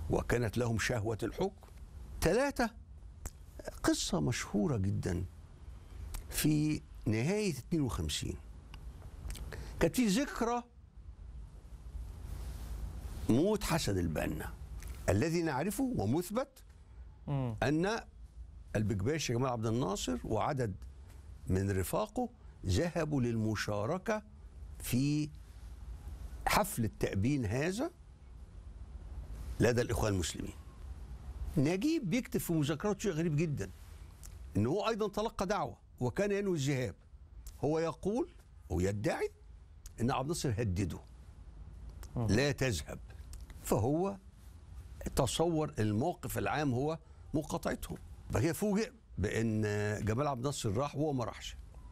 وكانت لهم شهوة الحكم ثلاثة قصة مشهورة جدا في نهاية 52 كانت في ذكرى موت حسن البنا الذي نعرفه ومثبت مم. أن البيج باشا جمال عبد الناصر وعدد من رفاقه ذهبوا للمشاركة في حفل التأبين هذا لدى الإخوان المسلمين نجيب بيكتب في مذكراته شيء غريب جدا ان هو ايضا تلقى دعوه وكان ينوي الذهاب هو يقول ويدعي ان عبد الناصر هدده لا تذهب فهو تصور الموقف العام هو مقاطعتهم فهي فوجئ بان جمال عبد الناصر راح وهو ما راحش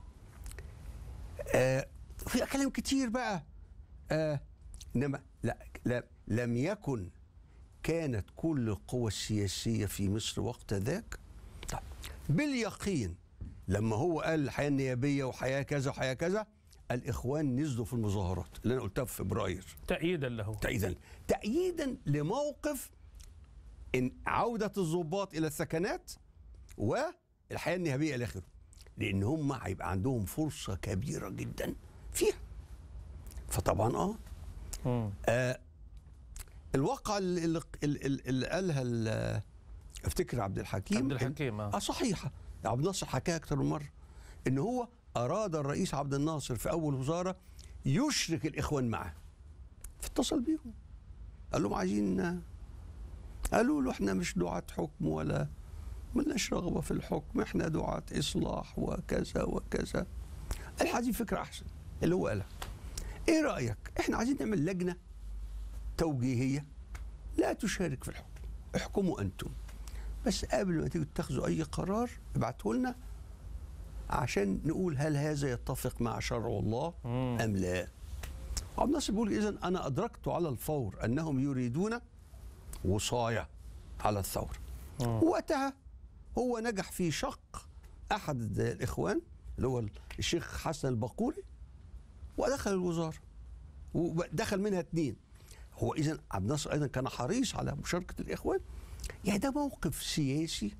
آه في كلام كتير بقى آه انما لا, لا لم يكن كانت كل القوى السياسيه في مصر وقت ذاك طيب، باليقين لما هو قال الحياه النيابيه وحياه كذا وحياه كذا الاخوان نزلوا في المظاهرات اللي انا قلتها في فبراير تأييدا له تأييدا تأييدا لموقف إن عودة الضباط إلى السكنات والحياة النهبية إلى آخره لأن هم هيبقى عندهم فرصة كبيرة جدا فيها فطبعا اه, مم. آه الواقعة اللي, اللي, اللي, اللي قالها ال- افتكر عبد الحكيم عبد الحكيم اه آه. صحيحة عبد الناصر حكاها أكتر من مرة إن هو أراد الرئيس عبد الناصر في أول وزارة يشرك الإخوان معه فاتصل بيهم قال لهم عايزين قالوا له احنا مش دعاة حكم ولا ملناش رغبة في الحكم احنا دعاة إصلاح وكذا وكذا قال عايزين فكرة أحسن اللي هو قالها ايه رأيك احنا عايزين نعمل لجنة توجيهية لا تشارك في الحكم احكموا أنتم بس قبل ما تيجوا تاخذوا أي قرار ابعتوا لنا عشان نقول هل هذا يتفق مع شرع الله مم. أم لا عبد الناصر بيقول إذا أنا أدركت على الفور أنهم يريدون وصاية على الثورة مم. وقتها هو نجح في شق أحد الإخوان اللي هو الشيخ حسن البقوري ودخل الوزارة ودخل منها اثنين هو إذا عبد الناصر أيضا كان حريص على مشاركة الإخوان يعني ده موقف سياسي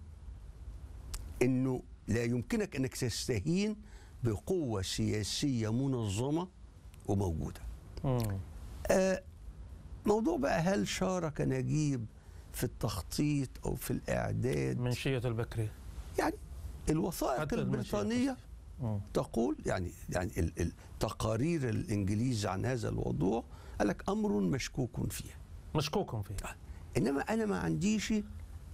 إنه لا يمكنك أنك تستهين بقوة سياسية منظمة وموجودة مم. آه، موضوع بقى هل شارك نجيب في التخطيط او في الاعداد منشية البكري يعني الوثائق حتى المنشية البريطانيه مم. تقول يعني يعني ال- التقارير الانجليز عن هذا الموضوع قال لك امر مشكوك فيه مشكوك فيه انما انا ما عنديش آه،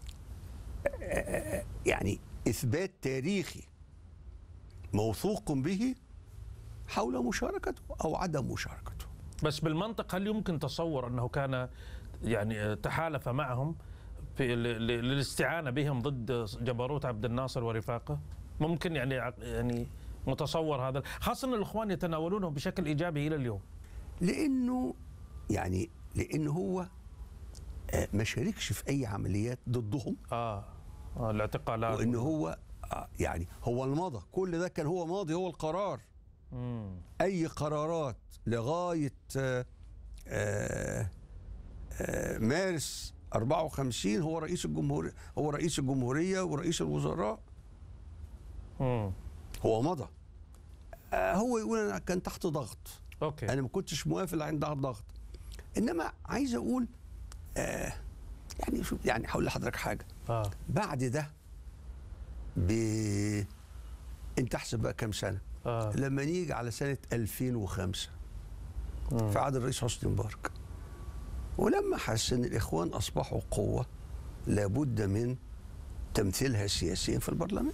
آه، يعني اثبات تاريخي موثوق به حول مشاركته او عدم مشاركته بس بالمنطق هل يمكن تصور انه كان يعني تحالف معهم في ل- ل- للاستعانه بهم ضد جبروت عبد الناصر ورفاقه؟ ممكن يعني ع- يعني متصور هذا خاصه ان الاخوان يتناولونه بشكل ايجابي الى اليوم. لانه يعني لان هو آه، ما شاركش في اي عمليات ضدهم اه, آه الاعتقالات وان هو آه، يعني هو المضى كل ده كان هو ماضي هو القرار مم. اي قرارات لغايه آه، آه، آه، مارس 54 هو رئيس الجمهوريه هو رئيس الجمهوريه ورئيس الوزراء مم. هو مضى آه، هو يقول انا كان تحت ضغط اوكي انا ما كنتش موافق اللي عندها الضغط انما عايز اقول آه يعني شوف يعني هقول لحضرتك حاجه اه بعد ده ب انت احسب بقى كام سنه اه لما نيجي على سنه 2005 مم. في عهد الرئيس حسني مبارك ولما حس ان الاخوان اصبحوا قوه لابد من تمثيلها سياسيا في البرلمان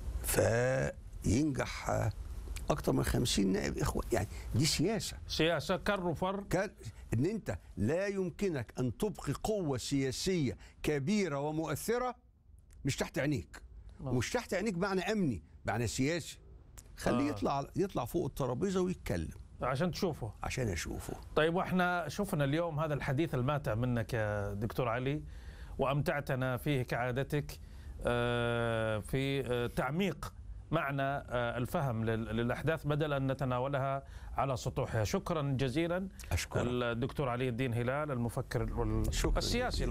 فينجح آه، اكتر من 50 نائب اخوان يعني دي سياسه سياسه كر وفر كان ان انت لا يمكنك ان تبقي قوه سياسيه كبيره ومؤثره مش تحت عينيك آه. ومش تحت عينيك معنى امني معنى سياسي خليه آه. يطلع يطلع فوق الترابيزه ويتكلم عشان تشوفوا عشان اشوفه طيب واحنا شفنا اليوم هذا الحديث الماتع منك يا دكتور علي وامتعتنا فيه كعادتك آه، في آه، تعميق معنى آه، الفهم لل- للاحداث بدل ان نتناولها على سطوحها شكرا جزيلا اشكرك الدكتور علي الدين هلال المفكر وال- شكراً السياسي